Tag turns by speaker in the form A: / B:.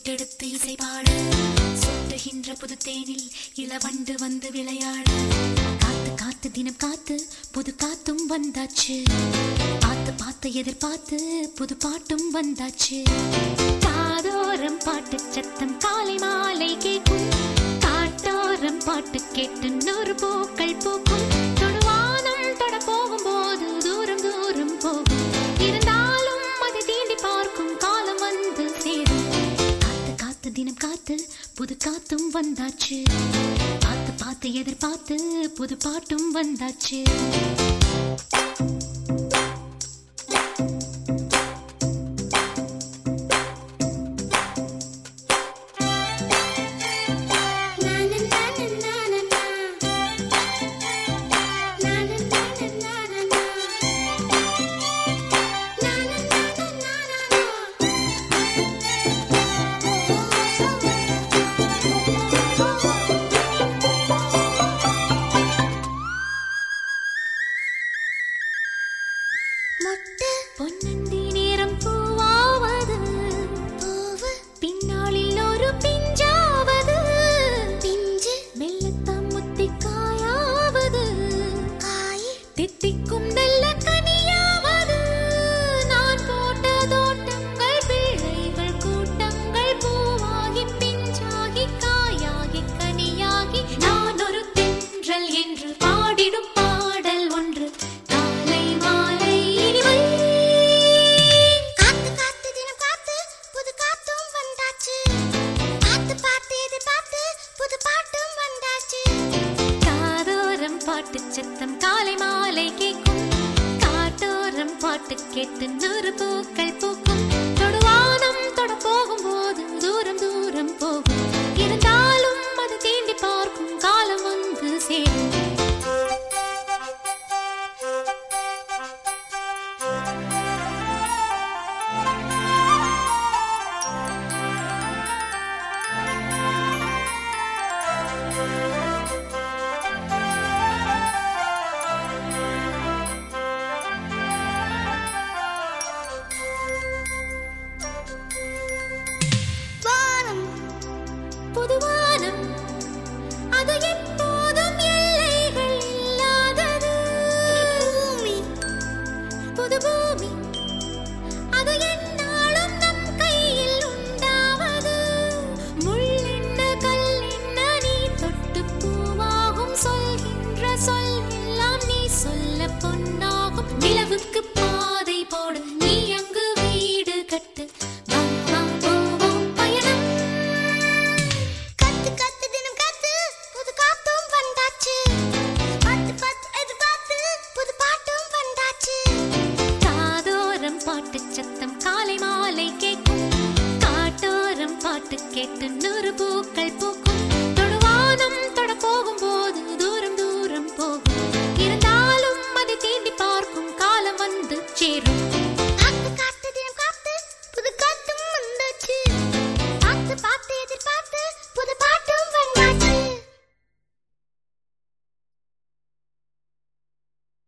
A: மீட்டெடுத்து இசை பாட சொட்டுகின்ற புது தேனில் இளவண்டு வந்து விளையாட காத்து காத்து தினம் காத்து புது காத்தும் வந்தாச்சு பார்த்து பார்த்து எதிர்பார்த்து புது பாட்டும் வந்தாச்சு காதோரம் பாட்டு சத்தம் காலை மாலை கேட்கும் காட்டோரம் பாட்டு கேட்டு நூறு பூக்கள் பூக்கும் தொடுவானம் தொட போகும்போது தூரம் தூரம் போகும் இருந்தாலும் அதை தீண்டி பார்க்கும் காலம் வந்து சேரும் காத்து காத்து தினம் காத்து புது காத்தும் வந்தாச்சு பார்த்து பார்த்து எதிர்பார்த்து புது பாட்டும் வந்தாச்சு
B: மொட்டு
A: பொன்னந்தி நேரம் பூவாவது
B: பூவு
A: பின்னாளில் ஒரு பிஞ்சாவது
B: பிஞ்சு
A: மெல்லத்தாம் முத்தி காயாவது
B: காய்
A: தித்திக்கும் நல்ல கனியாவது நான் போட்ட தோட்டங்கள் பிள்ளைகள் கூட்டங்கள் பூவாகி பிஞ்சாகி காயாகி கனியாகி நான் ஒரு தென்றல் என்று பாடிடும் பாடல் ஒன்று காலை மாலை இனிமை
B: காத்து காத்து தினம் காத்து புது காத்தும் வந்தாச்சு பார்த்து பார்த்து எதிர்பார்த்து புது பாட்டும் வந்தாச்சு
A: காதோரம் பாட்டு சத்தம் காலை மாலை கேட்கும் காட்டோரம் பாட்டு கேட்டு நூறு பூக்கள் பூக்கும் தொடுவானம் தொட போகும்போது தூரம் தூரம் போகும் இருந்தாலும் அது தீண்டி பார்க்கும் காலம் வந்து சேரும்
B: வானம்
A: புதுவானம் அது எப்போதும் எல்லைகள் இல்லாதது
B: பூமி
A: புது பூமி அது என்னாலும் நம் கையில் உண்டாவது முள்ளென்ன கல்லென்ன நீ தொட்டு பூவாகும் சொல்கின்ற சொல் எல்லாம் நீ சொல்ல பொன்னாகும் நிலவுக்கு பாதை போடு நீ அங்கு வீடு கட்டு வா, வா, போவோம் பயணம்
B: கத்து கத்து தினம் காத்து புது காத்தும் வந்தாச்சு பார்த்து பார்த்து எதிர்பார்த்து புது பாட்டும் வந்தாச்சு
A: காதோரம் பாட்டு சத்தம் காலை மாலை கேட்கும் காட்டோரம் பாட்டு கேட்டு நூறு பூக்கள் பூக்கும் தொடுவானம் தொட போகும்போது தூரம் தூரம் போகும் இருந்தாலும் அதை தீண்டி பார்க்கும் காலம் வந்து சேரும்